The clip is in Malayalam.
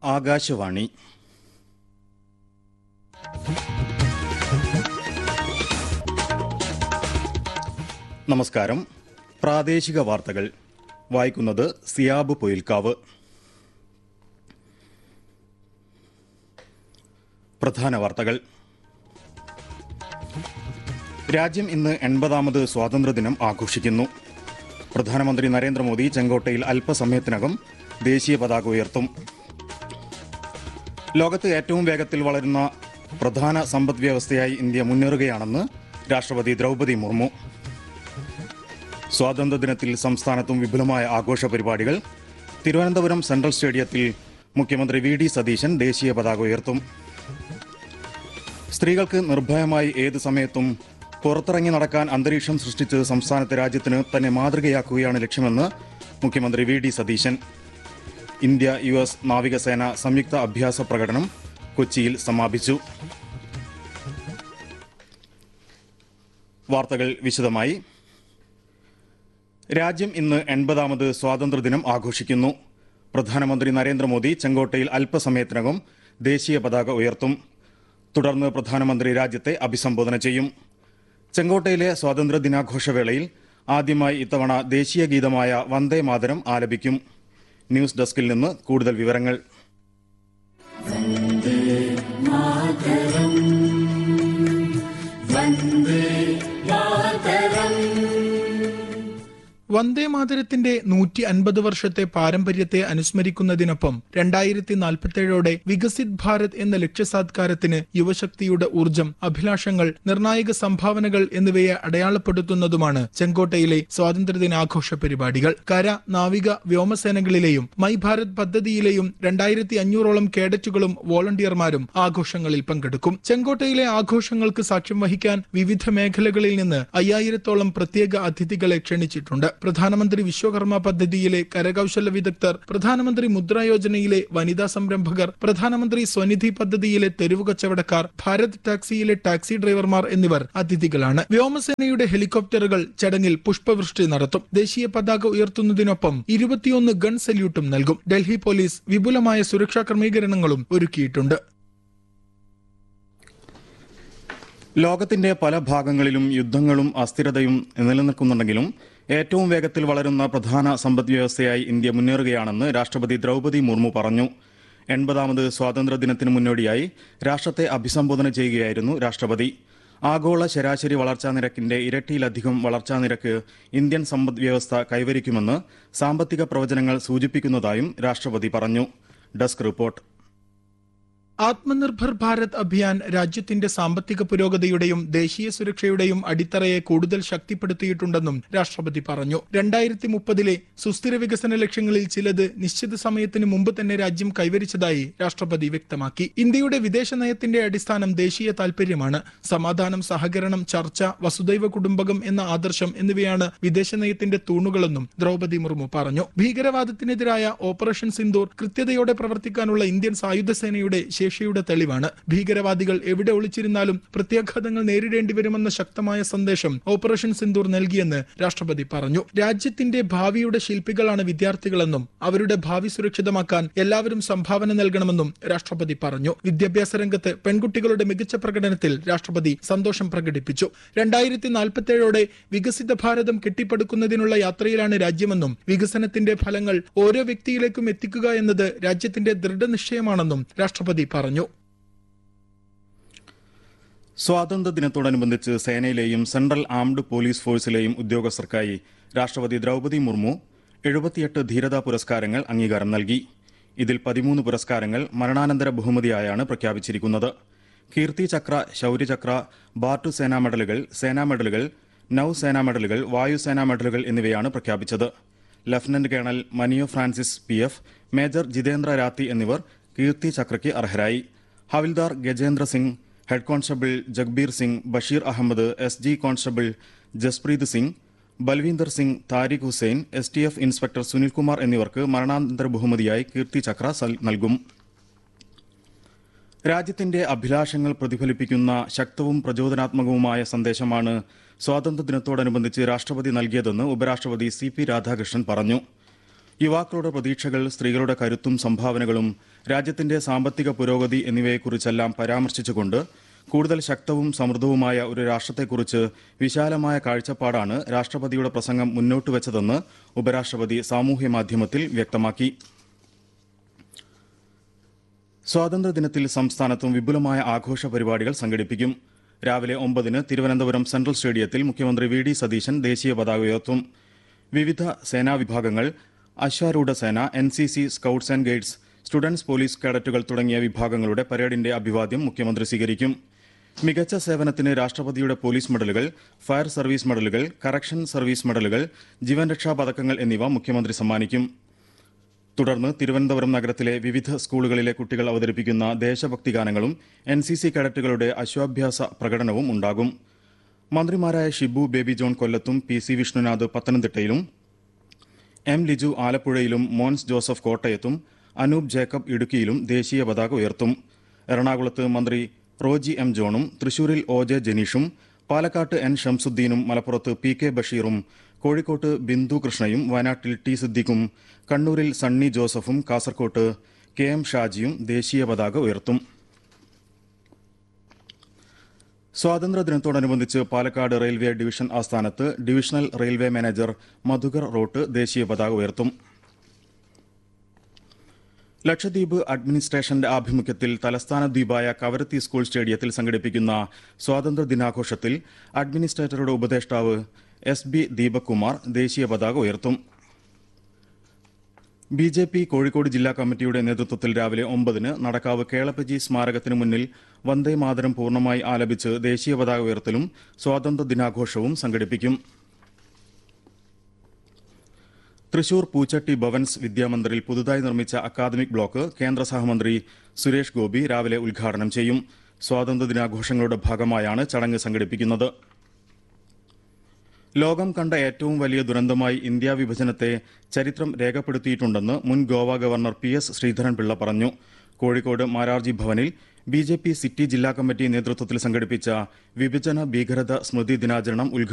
ആകാശവാണി നമസ്കാരം പ്രാദേശിക വാർത്തകൾ വായിക്കുന്നത് സിയാബ് പൊയിൽക്കാവ് പ്രധാന വാർത്തകൾ രാജ്യം ഇന്ന് എൺപതാമത് സ്വാതന്ത്ര്യദിനം ആഘോഷിക്കുന്നു പ്രധാനമന്ത്രി നരേന്ദ്രമോദി ചെങ്കോട്ടയിൽ അല്പസമയത്തിനകം ദേശീയ പതാക ഉയർത്തും ലോകത്ത് ഏറ്റവും വേഗത്തിൽ വളരുന്ന പ്രധാന സമ്പദ് വ്യവസ്ഥയായി ഇന്ത്യ മുന്നേറുകയാണെന്ന് രാഷ്ട്രപതി ദ്രൗപദി മുർമു സ്വാതന്ത്ര്യദിനത്തിൽ സംസ്ഥാനത്തും വിപുലമായ ആഘോഷ പരിപാടികൾ തിരുവനന്തപുരം സെൻട്രൽ സ്റ്റേഡിയത്തിൽ മുഖ്യമന്ത്രി വി ഡി സതീശൻ ദേശീയ പതാക ഉയർത്തും സ്ത്രീകൾക്ക് നിർഭയമായി ഏത് സമയത്തും പുറത്തിറങ്ങി നടക്കാൻ അന്തരീക്ഷം സൃഷ്ടിച്ച് സംസ്ഥാനത്തെ രാജ്യത്തിന് തന്നെ മാതൃകയാക്കുകയാണ് ലക്ഷ്യമെന്ന് മുഖ്യമന്ത്രി V D Satheesan India U S നാവികസേന സംയുക്ത അഭ്യാസ പ്രകടനം കൊച്ചിയിൽ സമാപിച്ചു വാർത്തകൾ വിശദമായി രാജ്യം ഇന്ന് എൺപതാമത് സ്വാതന്ത്ര്യദിനം ആഘോഷിക്കുന്നു പ്രധാനമന്ത്രി നരേന്ദ്രമോദി ചെങ്കോട്ടയിൽ അല്പസമയത്തിനകം ദേശീയ പതാക ഉയർത്തും തുടർന്ന് പ്രധാനമന്ത്രി രാജ്യത്തെ അഭിസംബോധന ചെയ്യും ചെങ്കോട്ടയിലെ സ്വാതന്ത്ര്യ ദിനാഘോഷവേളയിൽ ആദ്യമായി ഇത്തവണ ദേശീയ ഗീതമായ വന്ദേ മാതരം ആലപിക്കും ന്യൂസ് ഡെസ്കിൽ നിന്ന് കൂടുതൽ വിവരങ്ങൾ വന്ദേ മാതരത്തിന്റെ നൂറ്റി അൻപത് വർഷത്തെ പാരമ്പര്യത്തെ അനുസ്മരിക്കുന്നതിനൊപ്പം രണ്ടായിരത്തി നാൽപ്പത്തേഴോടെ വികസിത് ഭാരത് എന്ന ലക്ഷ്യസാത്കാരത്തിന് യുവശക്തിയുടെ ഊർജം അഭിലാഷങ്ങൾ നിർണായക സംഭാവനകൾ എന്നിവയെ അടയാളപ്പെടുത്തുന്നതുമാണ് ചെങ്കോട്ടയിലെ സ്വാതന്ത്ര്യദിനാഘോഷ പരിപാടികൾ കര നാവിക വ്യോമസേനകളിലെയും മൈ ഭാരത് പദ്ധതിയിലെയും രണ്ടായിരത്തി അഞ്ഞൂറോളം കേഡറ്റുകളും വോളണ്ടിയർമാരും ആഘോഷങ്ങളിൽ പങ്കെടുക്കും ചെങ്കോട്ടയിലെ ആഘോഷങ്ങൾക്ക് സാക്ഷ്യം വഹിക്കാൻ വിവിധ മേഖലകളിൽ നിന്ന് അയ്യായിരത്തോളം പ്രത്യേക അതിഥികളെ ക്ഷണിച്ചിട്ടുണ്ട് പ്രധാനമന്ത്രി വിശ്വകർമ്മ പദ്ധതിയിലെ കരകൌശല വിദഗ്ധർ പ്രധാനമന്ത്രി മുദ്ര യോജനയിലെ വനിതാ സംരംഭകർ പ്രധാനമന്ത്രി സ്വനിധി പദ്ധതിയിലെ തെരുവു കച്ചവടക്കാർ ഭാരത് ടാക്സിയിലെ ടാക്സി ഡ്രൈവർമാർ എന്നിവർ അതിഥികളാണ് വ്യോമസേനയുടെ ഹെലികോപ്റ്ററുകൾ ചടങ്ങിൽ പുഷ്പവൃഷ്ടി നടത്തും ദേശീയ പതാക ഉയർത്തുന്നതിനൊപ്പം ഇരുപത്തിയൊന്ന് ഗൺ സല്യൂട്ടും നൽകും ഡൽഹി പോലീസ് വിപുലമായ സുരക്ഷാ ക്രമീകരണങ്ങളും ഒരുക്കിയിട്ടുണ്ട് ലോകത്തിന്റെ പല ഭാഗങ്ങളിലും യുദ്ധങ്ങളും അസ്ഥിരതയും നിലനിൽക്കുന്നുണ്ടെങ്കിലും ഏറ്റവും വേഗത്തിൽ വളരുന്ന പ്രധാന സമ്പദ് വ്യവസ്ഥയായി ഇന്ത്യ മുന്നേറുകയാണെന്ന് രാഷ്ട്രപതി ദ്രൗപദി മുർമു പറഞ്ഞു എൺപതാമത് സ്വാതന്ത്ര്യദിനത്തിന് മുന്നോടിയായി രാഷ്ട്രത്തെ അഭിസംബോധന ചെയ്യുകയായിരുന്നു രാഷ്ട്രപതി ആഗോള ശരാശരി വളർച്ചാ നിരക്കിന്റെ ഇരട്ടിയിലധികം വളർച്ചാ നിരക്ക് ഇന്ത്യൻ സമ്പദ് വ്യവസ്ഥ കൈവരിക്കുമെന്ന് സാമ്പത്തിക പ്രവചനങ്ങൾ സൂചിപ്പിക്കുന്നതായും രാഷ്ട്രപതി പറഞ്ഞു ഡെസ്ക് റിപ്പോർട്ട് ആത്മനിർഭർ ഭാരത് അഭിയാൻ രാജ്യത്തിന്റെ സാമ്പത്തിക പുരോഗതിയുടെയും ദേശീയ സുരക്ഷയുടെയും അടിത്തറയെ കൂടുതൽ ശക്തിപ്പെടുത്തിയിട്ടുണ്ടെന്നും രാഷ്ട്രപതി പറഞ്ഞു രണ്ടായിരത്തി മുപ്പതിലെ സുസ്ഥിര വികസന ലക്ഷ്യങ്ങളിൽ ചിലത് നിശ്ചിത സമയത്തിന് മുമ്പ് തന്നെ രാജ്യം കൈവരിച്ചതായി രാഷ്ട്രപതി വ്യക്തമാക്കി ഇന്ത്യയുടെ വിദേശ നയത്തിന്റെ അടിസ്ഥാനം ദേശീയ താൽപര്യമാണ് സമാധാനം സഹകരണം ചർച്ച വസുദൈവ കുടുംബകം എന്ന ആദർശം എന്നിവയാണ് വിദേശ നയത്തിന്റെ തൂണുകളെന്നും ദ്രൗപദി മുർമു പറഞ്ഞു ഭീകരവാദത്തിനെതിരായ ഓപ്പറേഷൻ സിന്ദൂർ കൃത്യതയോടെ പ്രവർത്തിക്കാനുള്ള ഇന്ത്യൻ സായുധ സേനയുടെ ശേഷിയുടെ തെളിവാണ് ഭീകരവാദികൾ എവിടെ ഒളിച്ചിരുന്നാലും പ്രത്യാഘാതങ്ങൾ നേരിടേണ്ടി വരുമെന്ന ശക്തമായ സന്ദേശം ഓപ്പറേഷൻ സിന്ദൂർ നൽകിയെന്ന് രാഷ്ട്രപതി പറഞ്ഞു രാജ്യത്തിന്റെ ഭാവിയുടെ ശില്പികളാണ് വിദ്യാർത്ഥികളെന്നും അവരുടെ ഭാവി സുരക്ഷിതമാക്കാൻ എല്ലാവരും സംഭാവന നൽകണമെന്നും രാഷ്ട്രപതി പറഞ്ഞു വിദ്യാഭ്യാസ രംഗത്ത് പെൺകുട്ടികളുടെ മികച്ച പ്രകടനത്തിൽ രാഷ്ട്രപതി സന്തോഷം പ്രകടിപ്പിച്ചു രണ്ടായിരത്തി നാൽപ്പത്തേഴോടെ വികസിത ഭാരതം കെട്ടിപ്പടുക്കുന്നതിനുള്ള യാത്രയിലാണ് രാജ്യമെന്നും വികസനത്തിന്റെ ഫലങ്ങൾ ഓരോ വ്യക്തിയിലേക്കും എത്തിക്കുക എന്നത് രാജ്യത്തിന്റെ ദൃഢനിശ്ചയമാണെന്നും രാഷ്ട്രപതി പറഞ്ഞു സ്വാതന്ത്ര്യദിനത്തോടനുബന്ധിച്ച് സേനയിലെയും സെൻട്രൽ ആംഡ് പോലീസ് ഫോഴ്സിലെയും ഉദ്യോഗസ്ഥർക്കായി രാഷ്ട്രപതി ദ്രൗപദി മുർമു എഴുപത്തിയെട്ട് ധീരതാ പുരസ്കാരങ്ങൾ അംഗീകാരം നൽകി ഇതിൽ പതിമൂന്ന് പുരസ്കാരങ്ങൾ മരണാനന്തര ബഹുമതിയായാണ് പ്രഖ്യാപിച്ചിരിക്കുന്നത് കീർത്തി ചക്ര ശൌര്യചക്ര ബാർട്ടു സേനാ മെഡലുകൾ സേനാ മെഡലുകൾ നൌസേനാ മെഡലുകൾ വായുസേനാ മെഡലുകൾ എന്നിവയാണ് പ്രഖ്യാപിച്ചത് lieutenant colonel Manio Francis P F major Jitendra Rathi എന്നിവർ കീർത്തി ചക്രയ്ക്ക് അർഹരായി havildar Gajendra Singh head constable Jagbir Singh Bashir Ahmad S G constable Jaspreet Singh Balwinder Singh Tariq Hussain S T F inspector Sunilkumar എന്നിവർക്ക് മരണാനന്തര ബഹുമതിയായി കീർത്തി ചക്ര സൽ- നൽകും രാജ്യത്തിന്റെ അഭിലാഷങ്ങൾ പ്രതിഫലിപ്പിക്കുന്ന ശക്തവും പ്രചോദനാത്മകവുമായ സന്ദേശമാണ് സ്വാതന്ത്ര്യദിനത്തോടനുബന്ധിച്ച് രാഷ്ട്രപതി നൽകിയതെന്ന് ഉപരാഷ്ട്രപതി സി പി രാധാകൃഷ്ണൻ പറഞ്ഞു യുവാക്കളുടെ പ്രതീക്ഷകൾ സ്ത്രീകളുടെ കരുത്തും സംഭാവനകളും രാജ്യത്തിന്റെ സാമ്പത്തിക പുരോഗതി എന്നിവയെക്കുറിച്ചെല്ലാം പരാമർശിച്ചുകൊണ്ട് കൂടുതൽ ശക്തവും സമൃദ്ധവുമായ ഒരു രാഷ്ട്രത്തെക്കുറിച്ച് വിശാലമായ കാഴ്ചപ്പാടാണ് രാഷ്ട്രപതിയുടെ പ്രസംഗം മുന്നോട്ട് വെച്ചതെന്ന് ഉപരാഷ്ട്രപതി സാമൂഹ്യ മാധ്യമത്തിൽ വ്യക്തമാക്കി സ്വാതന്ത്ര്യദിനത്തിൽ സംസ്ഥാനത്തും വിപുലമായ ആഘോഷ പരിപാടികൾ സംഘടിപ്പിക്കും രാവിലെ ഒമ്പതിന് തിരുവനന്തപുരം സെൻട്രൽ സ്റ്റേഡിയത്തിൽ മുഖ്യമന്ത്രി വി ഡി സതീശൻ ദേശീയ പതാക ഉയർത്തും വിവിധ സേനാ വിഭാഗങ്ങൾ അശ്വാരൂഢ സേന N C C scouts and guides students police കേഡറ്റുകൾ തുടങ്ങിയ വിഭാഗങ്ങളുടെ പരേഡിന്റെ അഭിവാദ്യം മുഖ്യമന്ത്രി സ്വീകരിക്കും മികച്ച സേവനത്തിന് രാഷ്ട്രപതിയുടെ പോലീസ് മെഡലുകൾ ഫയർ സർവീസ് മെഡലുകൾ കറക്ഷൻ സർവീസ് മെഡലുകൾ ജീവൻ രക്ഷാ പതക്കങ്ങൾ എന്നിവ മുഖ്യമന്ത്രി സമ്മാനിക്കും തുടർന്ന് തിരുവനന്തപുരം നഗരത്തിലെ വിവിധ സ്കൂളുകളിലെ കുട്ടികൾ അവതരിപ്പിക്കുന്ന ദേശഭക്തി ഗാനങ്ങളും എൻ സി സി കേഡറ്റുകളുടെ അശ്വാഭ്യാസ പ്രകടനവും ഉണ്ടാകും മന്ത്രിമാരായ ഷിബു ബേബി ജോൺ കൊല്ലത്തും പി സി വിഷ്ണുനാഥ് പത്തനംതിട്ടയിലും എം ലിജു ആലപ്പുഴയിലും മോൻസ് ജോസഫ് കോട്ടയത്തും അനൂപ് ജേക്കബ് ഇടുക്കിയിലും ദേശീയ പതാക ഉയർത്തും എറണാകുളത്ത് മന്ത്രി റോജി എം ജോണും തൃശൂരിൽ ഒ ജെ ജനീഷും പാലക്കാട്ട് എൻ ഷംസുദ്ദീനും മലപ്പുറത്ത് പി കെ ബഷീറും കോഴിക്കോട്ട് ബിന്ദു കൃഷ്ണയും വയനാട്ടിൽ ടി സിദ്ദിഖും കണ്ണൂരിൽ സണ്ണി ജോസഫും കാസർകോട്ട് കെ എം ഷാജിയും ദേശീയ പതാക ഉയർത്തും സ്വാതന്ത്ര്യദിനത്തോടനുബന്ധിച്ച് പാലക്കാട് റെയിൽവേ ഡിവിഷൻ ആസ്ഥാനത്ത് divisional railway manager Madhukar Rout ദേശീയ പതാക ഉയർത്തും ലക്ഷദ്വീപ് അഡ്മിനിസ്ട്രേഷന്റെ ആഭിമുഖ്യത്തിൽ തലസ്ഥാന ദ്വീപായ കവരത്തി സ്കൂൾ സ്റ്റേഡിയത്തിൽ സംഘടിപ്പിക്കുന്ന സ്വാതന്ത്ര്യ ദിനാഘോഷത്തിൽ അഡ്മിനിസ്ട്രേറ്ററുടെ ഉപദേഷ്ടാവ് എസ് ബി ദീപക് കുമാർ ദേശീയ പതാക ഉയർത്തും ബി ജെ പി കോഴിക്കോട് ജില്ലാ കമ്മിറ്റിയുടെ നേതൃത്വത്തിൽ രാവിലെ ഒമ്പതിന് നടക്കാവ് കേളപ്പജി സ്മാരകത്തിന് മുന്നിൽ വന്ദേ മാതരം പൂർണ്ണമായി ആലപിച്ച് ദേശീയ പതാക ഉയർത്തലും സ്വാതന്ത്ര്യ ദിനാഘോഷവും സംഘടിപ്പിക്കും തൃശൂർ പൂച്ചട്ടി ഭവൻസ് വിദ്യാമന്ദിറിൽ പുതുതായി നിർമ്മിച്ച അക്കാദമിക് ബ്ലോക്ക് കേന്ദ്ര സഹമന്ത്രി സുരേഷ് ഗോപി രാവിലെ ഉദ്ഘാടനം ചെയ്യും സ്വാതന്ത്ര്യ ദിനാഘോഷങ്ങളുടെ ഭാഗമായാണ് ചടങ്ങ് സംഘടിപ്പിക്കുന്നത് ലോകം കണ്ട ഏറ്റവും വലിയ ദുരന്തമായി ഇന്ത്യ വിഭജനത്തെ ചരിത്രം രേഖപ്പെടുത്തിയിട്ടുണ്ടെന്ന് മുൻ Goa governor P S Sreedharan Pillai പറഞ്ഞു കോഴിക്കോട് മാരാർജി ഭവനിൽ ബി ജെ പി സിറ്റി ജില്ലാ കമ്മിറ്റി നേതൃത്വത്തിൽ സംഘടിപ്പിച്ച വിഭജന ഭീകരത സ്മൃതി ദിനാചരണം ഉദ്ഘാടനം